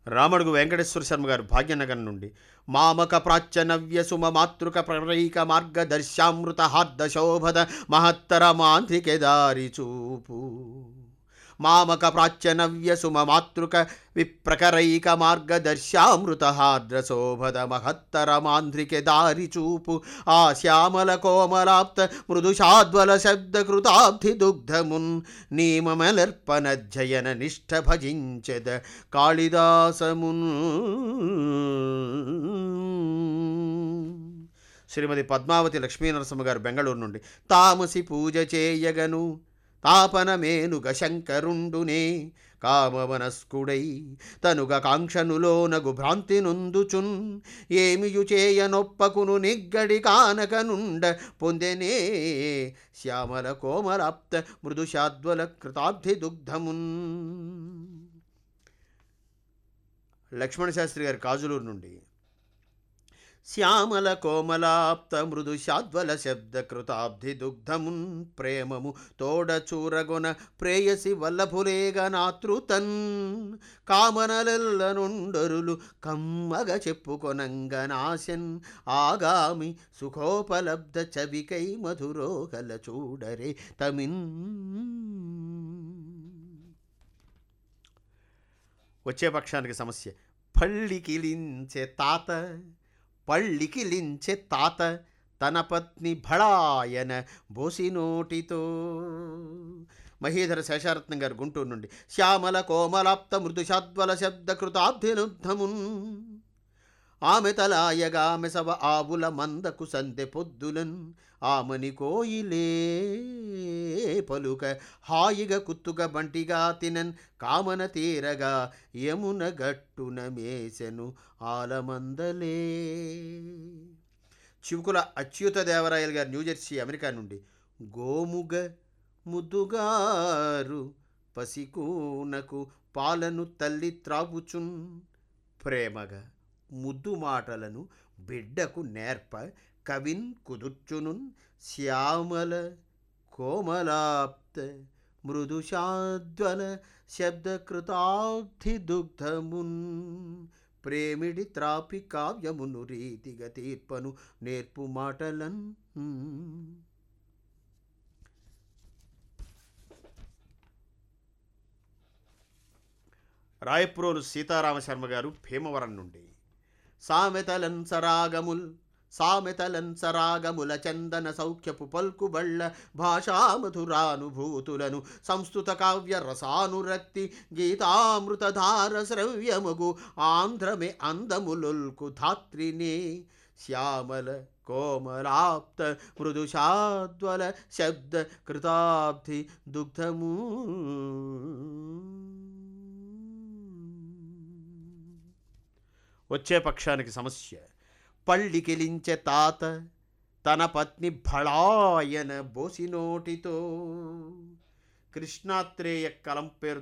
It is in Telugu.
రామడుగు వెంకటేశ్వర శర్మ గారు భాగ్యనగర్ నుండి మామక ప్రాచ్య నవ్య సుమ మాతృక ప్రరైక మార్గదర్శామృత హార్ద శోభద మహత్తర మాంత్రికే దారి చూపు మామక ప్రాచ్య నవ్య సుమ మాతృక విప్రకరైక మార్గదర్శామృత హార్ద్ర శోభద మహత్తర మాంత్రికే దారి చూపు ఆ శ్యామల కోమలాప్త మృదుషాద్వల శబ్ద కృతాబ్ధి దుగ్ధమున్ నీమమలర్పణ జయన నిష్ఠ భజించెద కాళిదాసమున్ శ్రీమతి పద్మావతి లక్ష్మీనరసింహ గారు బెంగళూరు నుండి తామసి పూజ చేయగను తాపనమేనుగ శంకరుండునే కామవనస్కుడై తనుగ కాంక్షనులోనగు భ్రాంతి నుందుచున్ ఏమియు చేయనొప్పకును నిగ్గడి కానకనుండ పొందెనే శ్యామల కోమలాప్త మృదుశాద్వల కృతాబ్ధి దుగ్ధమున్ లక్ష్మణ శాస్త్రి గారి కాజులూరు నుండి శ్యామల కోమలాప్త మృదు శాద్వల శబ్ద కృతాబ్ధి దుగ్ధమున్ ప్రేమము తోడ చూరగొన ప్రేయసి వల్లభులేగ నాతృతన్ కామనలెల్ల నుండరులు కమ్మగ చెప్పుకొనంగనాశన్ ఆగామి సుఖోపలబ్ధ చవికై మధురోగల చూడరే తమిన్ వచ్చే పక్షానికి సమస్య పళ్ళికిలించే తాత పళ్ళికిలించే తాత తన పత్ని భళాయన బోసినోటితో మహీధర శేషారత్నం గారు గుంటూరు నుండి శ్యామల కోమలాప్త మృదుషాద్వల శబ్ద కృతాబ్ధినుద్ధమున్ ఆమె తలాయగామె సవ ఆవుల మందకు సందె పొద్దులన్ ఆమని కోయిలే పలుక హాయిగా కుత్తుగా బంటిగా తినన్ కామన తీరగా యమున గట్టున మేసెను ఆలమందలే చివుకుల అచ్యుత దేవరాయలు గారు న్యూజెర్సీ అమెరికా నుండి గోముగ ముద్దుగారు పసికూనకు పాలను తల్లి త్రాగుచున్ ప్రేమగా ముద్దు మాటలను బిడ్డకు నేర్ప కవిన్ కుదుర్చునున్ శ్యామల కోమలాప్త మృదుషాద్వల శబ్దకృతాబ్ధి దుగ్ధమున్ ప్రేమిడి త్రాపి కావ్యమును రీతిగా తీర్పను నేర్పు మాటలన్ రాయప్రోలు సీతారామ శర్మ గారు భీమవరం నుండి సామెతలన్ సరాగముల్ సామెతలన్ సరాగముల చందన సౌఖ్యపు పల్కుబళ్ళ భాషామధురానుభూతులను సంస్కృత కావ్య రసానురక్తి గీతామృతధార శ్రవ్యముగు ఆంధ్రమే అందములొల్కు ధాత్రినే శ్యామల కోమలాప్త మృదుషాద్వల శబ్ద కృతాబ్ధి దుగ్ధము వచ్చే పక్షానికి సమస్య పళ్ళికిలించే తాత తన పత్ని భళాయన బోసినోటితో కృష్ణాత్రేయ కలం పేరు